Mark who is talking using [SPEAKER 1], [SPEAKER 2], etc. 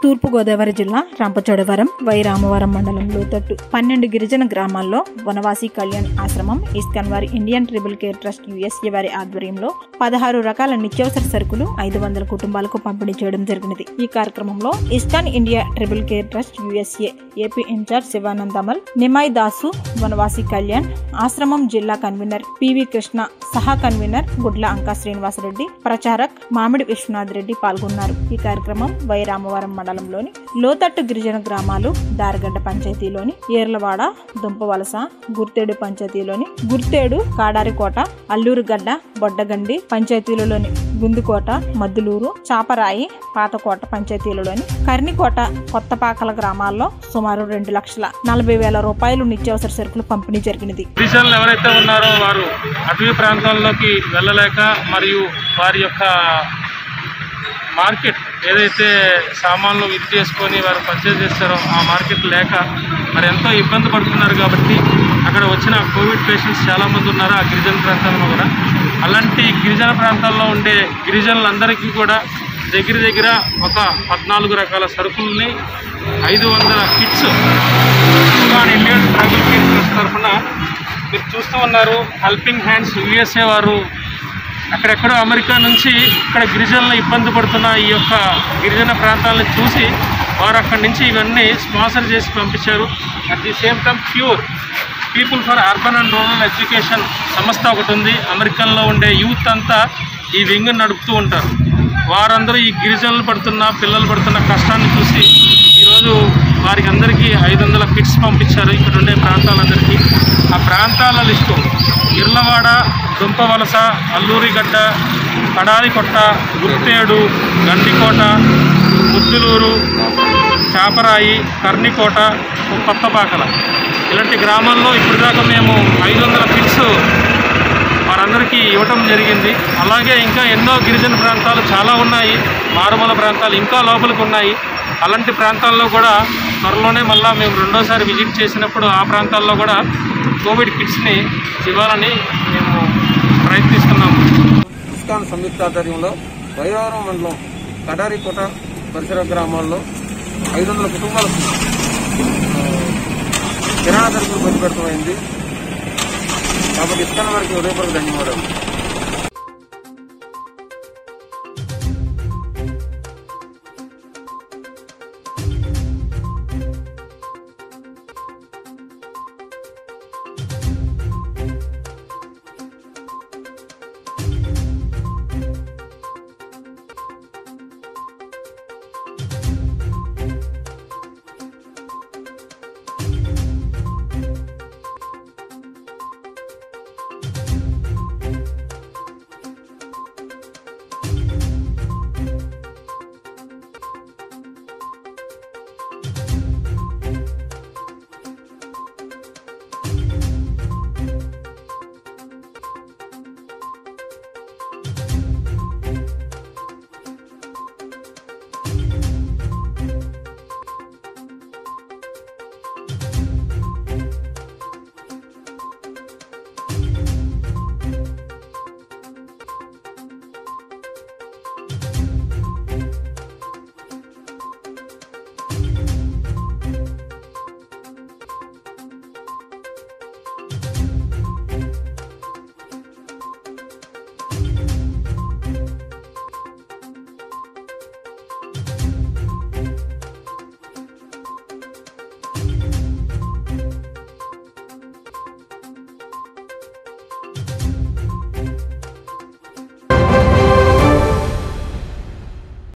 [SPEAKER 1] తూర్పుగోదావరి జిల్లా రంపచోడవరం వై రామవరం మండలంలో తట్టు పన్నెండు గిరిజన గ్రామాల్లో వనవాసి కళ్యాణ్ ఆశ్రమం ఇస్కాన్ వారి Indian tribal care trust USA వారి ఆధ్వర్యంలో పదహారు రకాల నిత్యావసర సరుకులు ఐదు వందల కుటుంబాలకు పంపిణీ చేయడం జరిగినది ఈ కార్యక్రమంలో ISKCON India tribal care trust USA AP incharge Shivanand Amal Nimai Dasu Vanavasi Kalyan ఆశ్రమం జిల్లా కన్వీనర్ పివి కృష్ణ సహా కన్వీనర్ గుడ్ల అంకా శ్రీనివాసరెడ్డి ప్రచారక్ మామిడి విశ్వనాథ్ రెడ్డి పాల్గొన్నారు ఈ కార్యక్రమం వై రామవరం మండలంలోని లోతట్టు గిరిజన గ్రామాలు దారగడ్డ పంచాయతీలోని ఏర్లవాడ దుంపవలస గుర్తేడు పంచాయతీలోని గుర్తేడు కాడారికోట అల్లూరుగడ్డ బొడ్డగండి పంచాయతీలలోని గుందుకోట మద్దులూరు చాపరాయి పాతకోట పంచాయతీలలోని కర్నికోట కొత్తపాకల గ్రామాల్లో సుమారు రెండు లక్షల నలభై వేల రూపాయలు నిత్యావసర సరుకులు పంపిణీ జరిగినది
[SPEAKER 2] గిరిజనులు ఎవరైతే ఉన్నారో వారు అటవీ ప్రాంతాల్లోకి వెళ్ళలేక మరియు వారి యొక్క మార్కెట్ ఏదైతే సామాన్లు ఇది చేసుకొని వారు పర్చేజ్ చేస్తారో ఆ మార్కెట్ లేక మరి ఎంతో ఇబ్బంది పడుతున్నారు కాబట్టి అక్కడ వచ్చిన కోవిడ్ పేషెంట్స్ చాలామంది ఉన్నారు ఆ గిరిజన ప్రాంతాల్లో కూడా అలాంటి గిరిజన ప్రాంతాల్లో ఉండే గిరిజనులందరికీ కూడా దగ్గర దగ్గర ఒక పద్నాలుగు రకాల సరుకుల్ని ఐదు వందల kits Usman Indian tribal care trust తరఫున మీరు చూస్తూ ఉన్నారు హెల్పింగ్ హ్యాండ్స్ యుఎస్ఏ వారు అక్కడెక్కడో అమెరికా నుంచి ఇక్కడ గిరిజనులు ఇబ్బంది పడుతున్న ఈ యొక్క గిరిజన ప్రాంతాలను చూసి వారు అక్కడి నుంచి ఇవన్నీ స్పాన్సర్ చేసి పంపించారు at the same time pure people for urban and rural education సంస్థ ఒకటి ఉంది అమెరికన్లో ఉండే యూత్ అంతా ఈ వింగ్ నడుపుతూ ఉంటారు వారందరూ ఈ గిరిజనులు పడుతున్న పిల్లలు పడుతున్న కష్టాన్ని చూసి ఈరోజు వారికి అందరికీ ఐదు వందల కిట్స్ పంపించారు ఇక్కడ ఉండే ప్రాంతాలందరికీ ఆ ప్రాంతాల లిస్టు ఇర్లవాడ దుంపవలస అల్లూరిగడ్డ కడారికొట్ట గుర్తేడు గండికోట ముద్దులూరు చాపరాయి కర్ణికోట కొత్తపాకల ఇలాంటి గ్రామాల్లో ఇప్పటిదాకా మేము ఐదు వందల కిట్స్ వారందరికీ ఇవ్వటం జరిగింది అలాగే ఇంకా ఎన్నో గిరిజన ప్రాంతాలు చాలా ఉన్నాయి మారుమూల ప్రాంతాలు ఇంకా లోపలికి ఉన్నాయి అలాంటి ప్రాంతాల్లో కూడా త్వరలోనే మళ్ళీ మేము రెండోసారి విజిట్ చేసినప్పుడు ఆ ప్రాంతాల్లో కూడా కోవిడ్ కిట్స్ని ఇవ్వాలని మేము ప్రయత్నిస్తున్నాము
[SPEAKER 3] ఇస్కాన్ సంయుక్త ఆధ్వర్యంలో వైవరం మండలం కడారికోట పరిసర గ్రామాల్లో ఐదు వందల కుటుంబాలకు ఆ, కిరాణా సరుకులు పంచిపెట్టమైంది కాబట్టి ఇస్కాన్ వారికి హృదయపూర్వక ధన్యవాదాలు